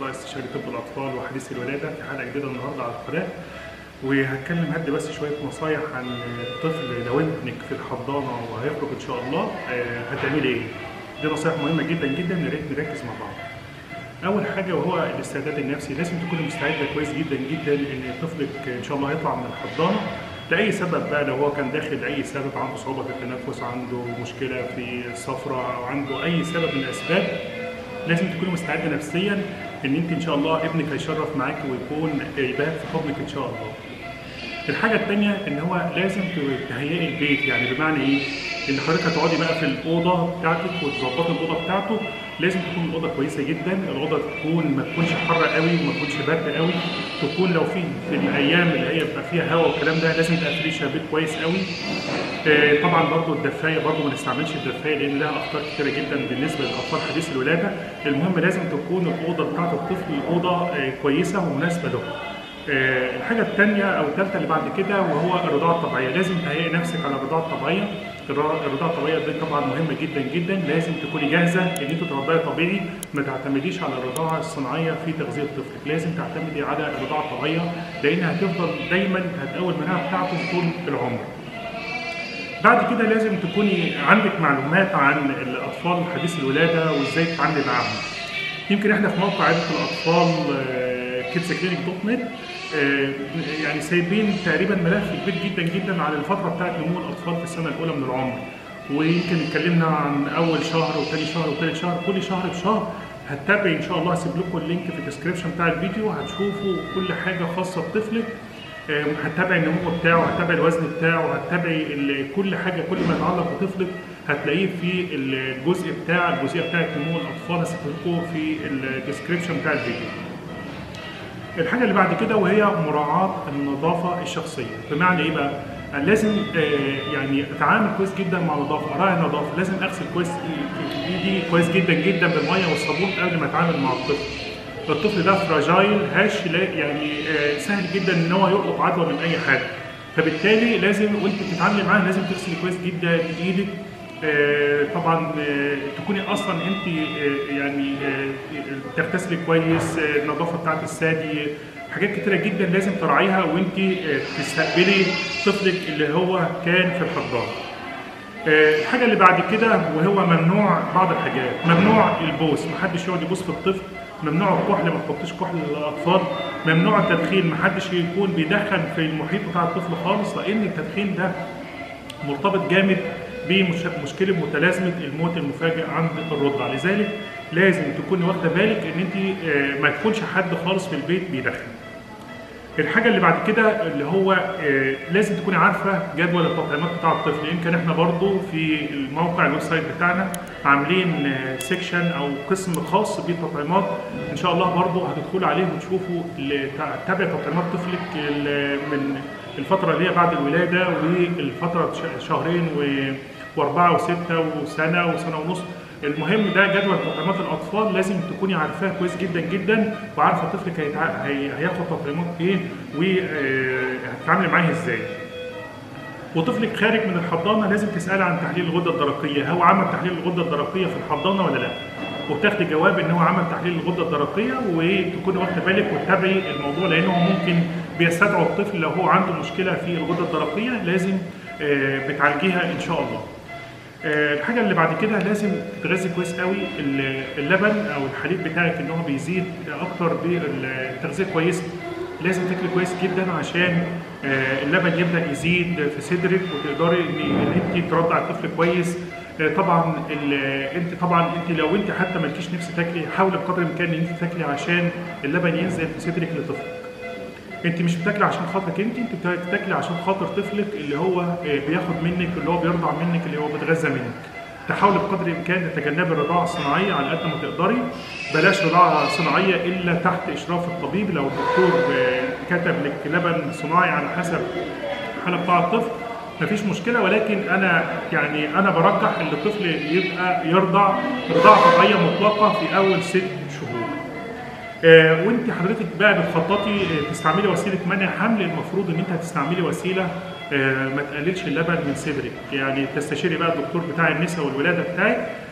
اخصائي استشاري طب الاطفال وحديث الولاده في حلقه جديده النهارده على القناه وهتكلم هدي بس شويه نصايح عن الطفل لو ابنك في الحضانه وهيخرج ان شاء الله آه، هتعملي ايه؟ دي نصايح مهمه جدا جدا يا ريت نركز مع بعض. اول حاجه وهو الاستعداد النفسي لازم تكوني مستعده كويس جدا جدا ان طفلك ان شاء الله هيطلع من الحضانه لاي سبب بقى لو هو كان داخل اي سبب عنده صعوبه في التنفس عنده مشكله في الصفرة او عنده اي سبب من الاسباب لازم تكوني مستعده نفسيا ان انت ان شاء الله ابنك هيشرف معاك ويكون يبات في حضنك ان شاء الله. الحاجه الثانيه ان هو لازم تهيئي البيت يعني بمعنى ايه؟ ان حضرتك هتقعدي بقى في الاوضه بتاعتك وتظبطي الاوضه بتاعته لازم تكون الاوضه كويسه جدا الاوضه تكون ما تكونش حاره قوي وما تكونش برد قوي تكون لو في في الايام اللي هي بيبقى فيها هواء والكلام ده لازم تقفلي الشبابيك كويس قوي آه، طبعا برضو الدفايه برضو ما نستعملش الدفايه لان لها اخطار كتيره جدا بالنسبه للاطفال حديث الولاده المهم لازم تكون الاوضه بتاعت الطفل اوضه آه، كويسه ومناسبه له آه، الحاجة الثانية أو الثالثة اللي بعد كده وهو الرضاعة الطبيعية، لازم تهيئي نفسك على الرضاعة الطبيعية، الر- الرضاعة الطبيعية دي طبعا مهمة جدا جدا، لازم تكوني جاهزة إن أنت ترضعي طبيعي، ما تعتمديش على الرضاعة الصناعية في تغذية طفلك، لازم تعتمدي على الرضاعة الطبيعية لأنها هتفضل دايما هتقوي المناعة بتاعته طول العمر. بعد كده لازم تكوني عندك معلومات عن الاطفال حديث الولاده وازاي تتعاملي معاهم. يمكن احنا في موقع عياده الاطفال كيدز كلينيك دوت نت يعني سايبين تقريبا ملف كبير جدا جدا على الفتره بتاعت نمو الاطفال في السنه الاولى من العمر. ويمكن اتكلمنا عن اول شهر وثاني شهر وثالث شهر كل شهر بشهر هتتابعي ان شاء الله هسيب لكم اللينك في الديسكربشن بتاع الفيديو هتشوفوا كل حاجه خاصه بطفلك آه، هتتابعي النمو بتاعه هتتابعي الوزن بتاعه هتتابعي ال- كل حاجه كل ما يتعلق بطفلك هتلاقيه في الجزء بتاع الجزئيه بتاعت نمو الاطفال هسيب لكم في الديسكربشن بتاع الفيديو الحاجة اللي بعد كده وهي مراعاة النظافة الشخصية، بمعنى إيه بقى؟ لازم آه، يعني أتعامل كويس جدا مع النظافة، أراعي النظافة، لازم أغسل كويس إيدي كويس جدا جدا بالمية والصابون قبل ما أتعامل مع الطفل. الطفل ده فراجايل هش لا- يعني آه، سهل جدا إن هو يلقط عدوى من أي حاجة. فبالتالي لازم وأنت بتتعاملي معاه لازم تغسلي كويس جدا إيدك آه، طبعا آه، تكوني اصلا انت آه، يعني آه، تغتسلي كويس آه، النظافه بتاعت الثدي حاجات كتيره جدا لازم تراعيها وانت آه، تستقبلي طفلك اللي هو كان في الحضانه آه، الحاجة اللي بعد كده وهو ممنوع بعض الحاجات، ممنوع البوس، محدش يقعد يبوس في الطفل، ممنوع الكحل ما تحطيش كحل للأطفال، ممنوع التدخين، محدش يكون بيدخن في المحيط بتاع الطفل خالص لأن التدخين ده مرتبط جامد بمشكله متلازمه الموت المفاجئ عند الرضع لذلك لازم تكوني واخده بالك ان انت آه، ما تكونش حد خالص في البيت بيدخن الحاجه اللي بعد كده اللي هو آه، لازم تكوني عارفه جدول التطعيمات بتاع الطفل يمكن احنا برضو في الموقع الويب سايت بتاعنا عاملين سيكشن او قسم خاص بالتطعيمات ان شاء الله برضو هتدخلوا عليه وتشوفوا ال- تتابع تطعيمات طفلك ال- من الفتره اللي هي بعد الولاده والفتره ش- شهرين و- واربعه وسته وسنه وسنه ونص المهم ده جدول تطعيمات الاطفال لازم تكوني عارفاه كويس جدا جدا وعارفه طفلك هيتع... هي... هياخد تطعيمات ايه وهتتعاملي معاه ازاي وطفلك خارج من الحضانه لازم تسالي عن تحليل الغده الدرقيه هو عمل تحليل الغده الدرقيه في الحضانه ولا لا وبتاخدي جواب ان هو عمل تحليل الغده الدرقيه وتكوني واخده بالك وتتابعي الموضوع لانه ممكن بيستدعوا الطفل لو هو عنده مشكله في الغده الدرقيه لازم آه، بتعالجيها ان شاء الله آه، الحاجه اللي بعد كده لازم تتغذي كويس قوي ال- اللبن او الحليب بتاعك ان هو بيزيد اكتر بالتغذيه كويسه لازم تاكلي كويس جدا عشان آه، اللبن يبدا يزيد في صدرك وتقدري ان إن انت ترضع الطفل كويس آه، طبعا ال- انت طبعا انت لو انت حتى مالكيش نفس تاكلي حاولي بقدر الامكان ان انت تاكلي عشان اللبن ينزل في صدرك لطفلك انت مش بتاكلي عشان خاطرك انت انت بتاكلي عشان خاطر طفلك اللي هو آه، بياخد منك اللي هو بيرضع منك اللي هو بيتغذى منك تحاولي بقدر الامكان تتجنبي الرضاعه الصناعيه على قد ما تقدري بلاش رضاعه صناعيه الا تحت اشراف الطبيب لو الدكتور آه، كتب لك لبن صناعي على حسب الحاله بتاع الطفل مفيش مشكله ولكن انا يعني انا برجح ان الطفل يبقى يرضع رضاعه طبيعيه مطلقه في اول ست شهور آه، وانت حضرتك بقى بتخططي آه، تستعملي وسيله منع حمل المفروض ان انت هتستعملي وسيله آه، ما تقللش اللبن من صدرك يعني تستشيري بقى الدكتور بتاع النساء والولاده بتاعك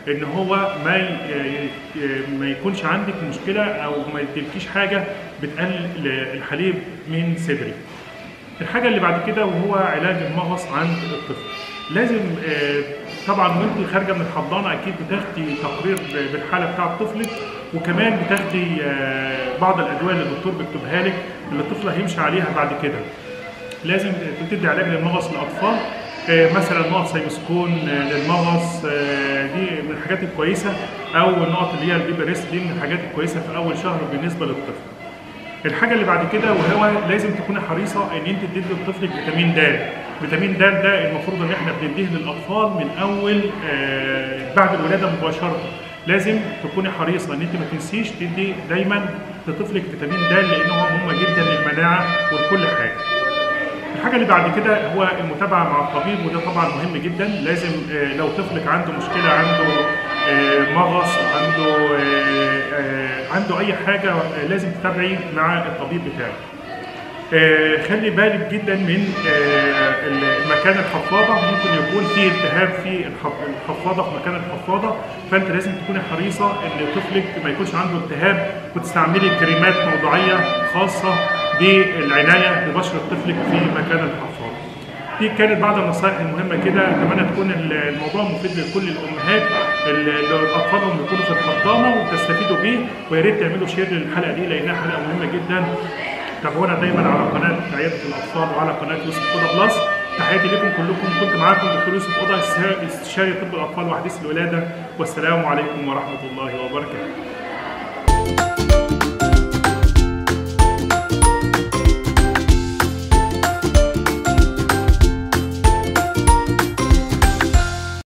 ان هو ما ي- ي- ما يكونش عندك مشكله او ما يديلكيش حاجه بتقلل الحليب من صدري الحاجه اللي بعد كده وهو علاج المغص عند الطفل لازم آه، طبعا وانت خارجه من الحضانه اكيد بتاخدي تقرير بالحاله بتاعه طفلك وكمان بتاخدي آه، بعض الادويه اللي الدكتور بيكتبها لك اللي الطفل هيمشي عليها بعد كده لازم تدي علاج للمغص للاطفال آه، مثلا نقط سيمسكون آه، للمغص آه، دي من الحاجات الكويسه او النقط اللي هي البيبي ريست دي من الحاجات الكويسه في اول شهر بالنسبه للطفل الحاجه اللي بعد كده وهو لازم تكوني حريصه ان انت تدي لطفلك فيتامين د فيتامين د ده المفروض ان احنا بنديه للاطفال من اول آه، بعد الولاده مباشره لازم تكوني حريصه ان انت ما تنسيش تدي دايما لطفلك فيتامين د لانه مهم جدا للمناعه ولكل حاجه الحاجه اللي بعد كده هو المتابعه مع الطبيب وده طبعا مهم جدا لازم آه، لو طفلك عنده مشكله عنده آه، مغص عنده آه، آه، عنده اي حاجه آه، لازم تتابعي مع الطبيب بتاعك آه، خلي بالك جدا من آه، مكان الحفاضه ممكن يكون في التهاب في الحف- الحفاضه في مكان الحفاضه فانت لازم تكوني حريصه ان طفلك ما يكونش عنده التهاب وتستعملي كريمات موضوعيه خاصه بالعنايه ببشره طفلك في مكان الحفاضه. دي كانت بعض النصائح المهمه كده اتمنى تكون الموضوع مفيد لكل الامهات اللي اطفالهم بيكونوا في الحضانه وتستفيدوا بيه ويا ريت تعملوا شير للحلقه دي لانها حلقه مهمه جدا تابعونا دايما على قناه عياده الاطفال وعلى قناه يوسف اوضه بلس تحياتي لكم كلكم كنت معاكم دكتور يوسف اوضه استشاري طب الاطفال وحديث الولاده والسلام عليكم ورحمه الله وبركاته